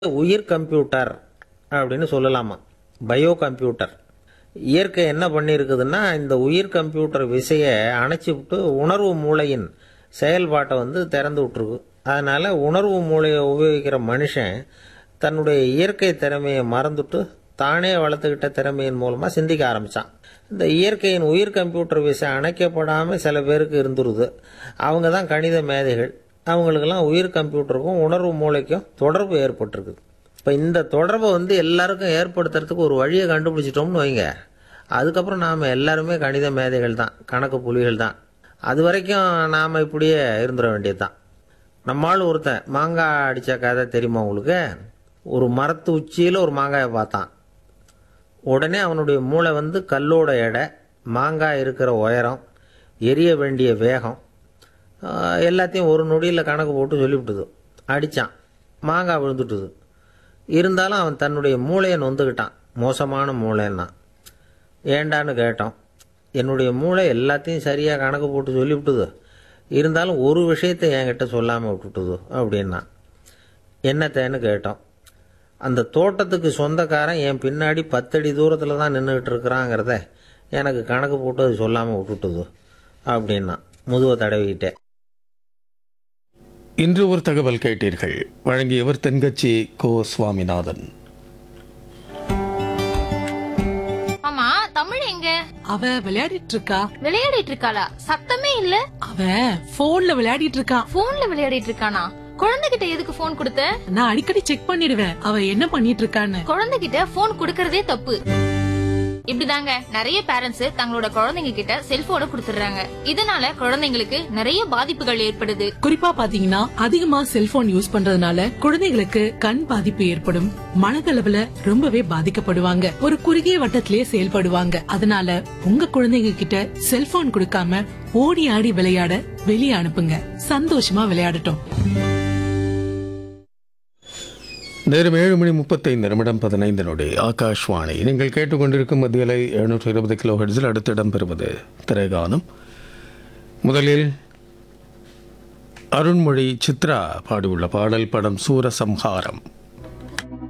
உயிர் கம்ப்யூட்டர் அப்படின்னு சொல்லலாமா பயோ கம்ப்யூட்டர் இயற்கை என்ன பண்ணியிருக்குதுன்னா இந்த உயிர் கம்ப்யூட்டர் விசையை அணைச்சி விட்டு உணர்வு மூளையின் செயல்பாட்டை வந்து திறந்து விட்டுருக்கு அதனால் உணர்வு மூளையை உபயோகிக்கிற மனுஷன் தன்னுடைய இயற்கை திறமையை மறந்துட்டு தானே வளர்த்துக்கிட்ட திறமையின் மூலமாக சிந்திக்க ஆரம்பித்தான் இந்த இயற்கையின் உயிர் கம்ப்யூட்டர் விசை அணைக்கப்படாமல் சில பேருக்கு இருந்துருது அவங்க தான் கணித மேதைகள் அவங்களுக்கெல்லாம் உயிர் கம்ப்யூட்டருக்கும் உணர்வு மூளைக்கும் தொடர்பு ஏற்பட்டிருக்குது இப்போ இந்த தொடர்பை வந்து எல்லாருக்கும் ஏற்படுத்துறதுக்கு ஒரு வழியை கண்டுபிடிச்சிட்டோம்னு வைங்க அதுக்கப்புறம் நாம் எல்லாருமே கணித மேதைகள் தான் கணக்கு புலிகள் தான் அது வரைக்கும் நாம் இப்படியே இருந்துட வேண்டியது தான் நம்மால் ஒருத்தன் மாங்காய் அடித்த கதை தெரியுமா உங்களுக்கு ஒரு மரத்து உச்சியில் ஒரு மாங்காயை பார்த்தான் உடனே அவனுடைய மூளை வந்து கல்லோட எடை மாங்காய் இருக்கிற உயரம் எரிய வேண்டிய வேகம் ஆஹ், எல்லாத்தையும் ஒரு நொடியில் கணக்கு போட்டு சொல்லிவிட்டுது அடித்தான் மாங்காய் விழுந்துட்டுது இருந்தாலும் அவன் தன்னுடைய மூளையை நொந்துக்கிட்டான் மோசமான மூளைன்னா ஏண்டான்னு கேட்டோம் என்னுடைய மூளை எல்லாத்தையும் சரியாக கணக்கு போட்டு சொல்லிவிட்டுது இருந்தாலும் ஒரு விஷயத்தை என்கிட்ட சொல்லாமல் விட்டுட்டுது அப்படின்னா என்னத்தேன்னு கேட்டோம் அந்த தோட்டத்துக்கு சொந்தக்காரன் என் பின்னாடி பத்தடி தூரத்தில் தான் நின்றுக்கிட்டு இருக்கிறாங்கிறத எனக்கு கணக்கு போட்டு அது சொல்லாமல் விட்டுட்டுது அப்படின்னா முதுவை தடவிக்கிட்டே இன்று ஒரு தகவல் கேட்டீர்கள் வழங்கியவர் தென்கட்சி கோ சுவாமிநாதன் ஆமா தமிழ் எங்க அவ விளையாடிட்டு இருக்கா விளையாடிட்டு இருக்காளா சத்தமே இல்ல அவ போன்ல விளையாடிட்டு இருக்கா போன்ல விளையாடிட்டு இருக்கானா குழந்தைகிட்ட எதுக்கு போன் கொடுத்த நான் அடிக்கடி செக் பண்ணிடுவேன் அவ என்ன பண்ணிட்டு இருக்கான்னு குழந்தைகிட்ட போன் கொடுக்கறதே தப்பு இப்படிதாங்க நிறைய பேரண்ட்ஸ் தங்களோட குழந்தைங்க கிட்ட செல்போனை கொடுத்துடுறாங்க இதனால குழந்தைங்களுக்கு நிறைய பாதிப்புகள் ஏற்படுது குறிப்பா பாத்தீங்கன்னா அதிகமா செல்போன் யூஸ் பண்றதுனால குழந்தைகளுக்கு கண் பாதிப்பு ஏற்படும் மனதளவுல ரொம்பவே பாதிக்கப்படுவாங்க ஒரு குறுகிய வட்டத்திலேயே செயல்படுவாங்க அதனால உங்க குழந்தைங்க கிட்ட செல்போன் கொடுக்காம ஓடி ஆடி விளையாட வெளியே அனுப்புங்க சந்தோஷமா விளையாடட்டும் நேரம் ஏழு மணி முப்பத்தைந்து நிமிடம் பதினைந்து நொடி ஆகாஷ்வாணி நீங்கள் கேட்டுக்கொண்டிருக்கும் மத்தியலை எழுநூற்றி இருபது கிலோ ஹெட்ஸில் அடுத்து இடம்பெறுவது திரைகானம் முதலில் அருண்மொழி சித்ரா பாடியுள்ள பாடல் படம் சூரசம்ஹாரம்